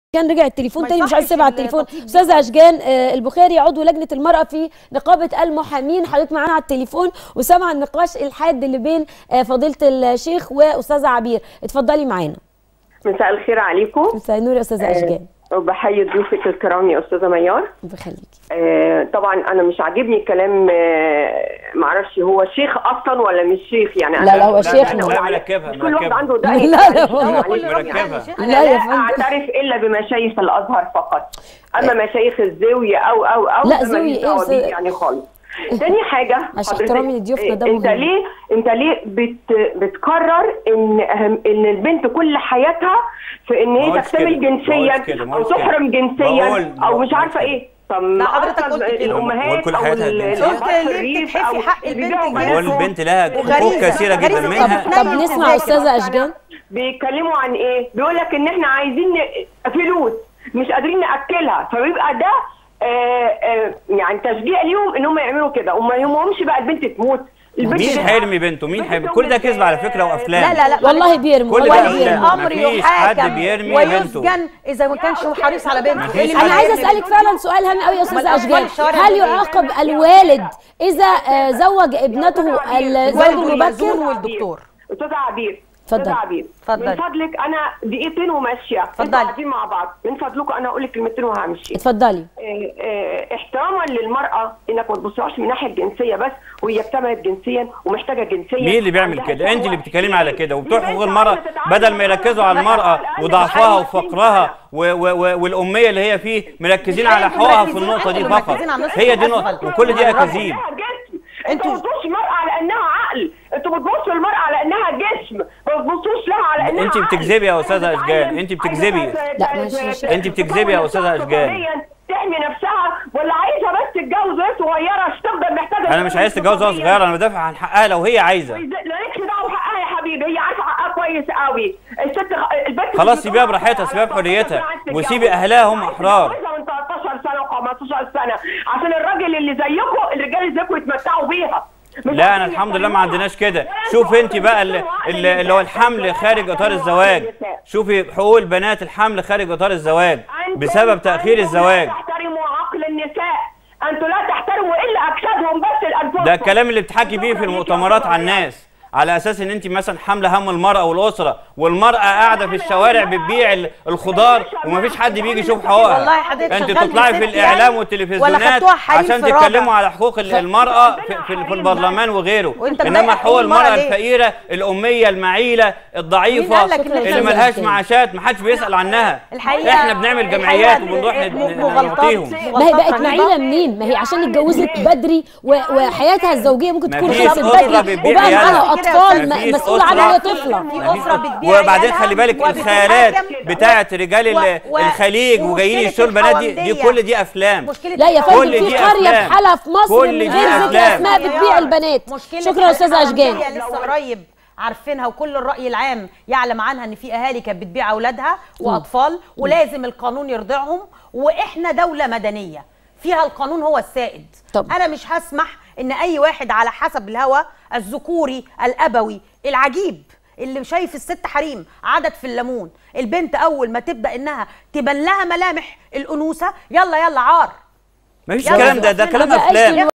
كان رجع التليفون ما تاني مش عايز يصحش يسيبها على التليفون التطبيق ده. استاذه اشجان آه، البخاري عضو لجنه المراه في نقابه المحامين حضرتك معانا على التليفون وسامع النقاش الحاد اللي بين آه، فضيله الشيخ واستاذه عبير اتفضلي معانا مساء الخير عليكم مساء النور يا استاذه اشجان وبحيي ضيوفك الكرام يا استاذه ميار بخليكي آه، طبعا انا مش عاجبني كلام آه، معرفش هو شيخ اصلا ولا مش شيخ يعني لا، لا، هو أنا شيخ. أنا أقول لا، عليه- مركبها، مش كل واحد مركبها. عنده ده لا، لا، والله. معلش. مركبها. انا لا يا لا فندم. اعترف الا بمشايخ الازهر فقط اما مشايخ الزاويه او او او لا، ده زاوية ماليش إيه دعوة أستاذ- بيه يعني خالص تاني حاجة عشان حضرتك، احترامي لضيوفنا ده إيه، انت مهم. ليه انت ليه بت بتقرر ان أهم ان البنت كل حياتها في ان ما هي قلتش تكتمل كده، ما جنسيا قلتش كده، ما او قلتش كده. تحرم جنسيا بقول- او مش ما عارفه قلتش ايه طب ما حضرتك أصلاً قلت كده. الامهات بقول كل او حياتها ال- جنسية. الأبهات قلت في ليه الريف بتحفي أو حق البنت بيبيعوا الجنسية؟ بقول بناتهم. البنت لها حقوق وغريزة. كثيره جدا غريزة منها طب- طب نسمع استاذه اشجان بيتكلموا عن ايه؟ بيقول لك ان احنا عايزين ن- فلوس مش قادرين ناكلها فبيبقى ده آه آه يعني تشجيع ليهم ان هم يعملوا كده وما يهمهمش بقى البنت تموت البنت مين تتعب. حرمي بنته مين البنت حرمي كل ده تولد، كذب على فكره وافلام لا لا لا والله بيرموا كل ده والله أفلام. ولي بيرموا الامر مفيش حد يحاكم بيرمي ويسجن اذا ما كانش هو حريص على بنته مفيش إيه اللي حد- انا عايزه بيعمل اسالك فعلا سؤال هام قوي يا استاذه أمال اشجان الشوارع هل دول إيه؟ يعاقب الوالد اذا آه، زوج ابنته الزوج والده المأذون المبكر والدكتور استاذه عبير اتفضل. استاذه عبير اتفضل. من فضلك انا دقيقتين وماشيه اتفضل. انتوا قاعدين مع بعض من فضلكم انا هقول لك كلمتين وهمشي اتفضلي آه، آه، احتراما للمرأة انك ما تبصهاش من ناحية الجنسية بس وهي اكتملت جنسيا ومحتاجة جنسيا مين اللي بيعمل عندها كده انت اللي شهوة. بتتكلمي على كده وبتوع البنت حقوق المراه عايزة تتعلم بدل ما يركزوا على المراه على الأقل وضعفها بقى وفقرها سنة. و- و- و- والاميه اللي هي فيه مركزين مش على انتوا حقوقها في مركزين- النقطه دي انتوا فقط مركزين على النصف هي دي الأسفل. نقطة وكل دي الرجل. اكاذيب انها جسم انتوا- انتوا ما بتبصوش المرأة على انها عقل انتوا بتبصوا المرأة على انها جسم ما بتبصوش لها على انها انت عقل. بتكذبي يا أستاذة عايزة أشجان، تتعلم، انت بتكذبي. عايزة ت- لا، مش- ت- مش- ت- انت بتكذبي يا أستاذة تكون أشجان. اقتصادياً، تحمي نفسها ولا عايزة بس تتجوز وهي صغيرة عشان تفضل محتاجة انا مش عايز تتجوز وهي صغيره انا بدافع عن حقها لو هي عايزه مالكش دعوه بحقها يا حبيبي هي عارفه حقها كويس قوي الست خ- البنت خلاص بتتجوز سيبيها براحتها، على سيبيها 13 بحريتها، سنة عايز تتجوز. وسيبي أهلها هم عايز أحرار. تتجوزها من 13 سنه و15 سنه عشان الراجل اللي زيكم الرجال اللي زيكم يتمتعوا بيها مش لا انا عشان الحمد لله ما يحترموها. عندناش كده ولا شوف انتوا انت بقى اللي, بتحترموا عقل اللي اللي هو النساء. الحمل خارج اطار بتحترموا الزواج عقل النساء. شوفي حقوق البنات الحمل خارج اطار الزواج أنتم- بسبب تاخير أنتم الزواج لا تحترموا عقل النساء انتوا لا تحترموا الا اجسادهم بس لانفسهم ده الكلام اللي بتحكي بيه في المؤتمرات على الناس على اساس ان انت مثلا حامله هم المراه والاسره والمراه قاعده في الشوارع بتبيع ال- الخضار ومفيش حد بيجي يشوف حقوقها والله حضرتك انت شغال تطلعي في ست الاعلام يعني والتلفزيونات ولا خدتوها حريم عشان في رابع. تتكلموا على حقوق ال- المراه في, في, في البرلمان وغيره وانت انما مضايق حقوق المراه المرأة ليه؟ الفقيره الاميه المعيله مين الضعيفه قال لك إن اللي إحنا ملهاش زي معاشات محدش بيسال عنها الحقيقة احنا بنعمل جمعيات الحقيقة وبنروح م- ند- مغالطات- نعطيهم ما هي بقت مغالطات معيله رهيبة. منين ما هي عشان اتجوزت بدري و- وحياتها الزوجيه ممكن تكون مفيش خلصت أسرة بدري بتبيع وبقى عيالها. معاها اطفال مفيش م- مسؤوله أسرة. عنها وهي طفله في اسره بتبيع وبعدين عيالها خلي بالك وبتحاكم الخيالات و- بتاعت رجال ال- و- الخليج وجايين ومشكلة يشتروا البنات دي دي الحوامدية. كل دي افلام مشكلة لا يا الحوامدية. فندم كل في دي قريه أفلام. بحالها في مصر كل من دي غير ذكر أفلام. اسماء بتبيع البنات مشكلة شكرا يا استاذه اشجان الحوامدية لسه قريب عارفينها وكل الرأي العام يعلم عنها ان في اهالي كانت بتبيع اولادها واطفال ولازم القانون يرضعهم واحنا دولة مدنية فيها القانون هو السائد طب. انا مش هسمح ان اي واحد على حسب الهوى الذكوري الابوي العجيب اللي شايف الست حريم عدد في الليمون البنت اول ما تبدا انها تبان لها ملامح الانوثه يلا يلا عار مفيش يلا الكلام ده ده شوف كلام لنا بقى افلام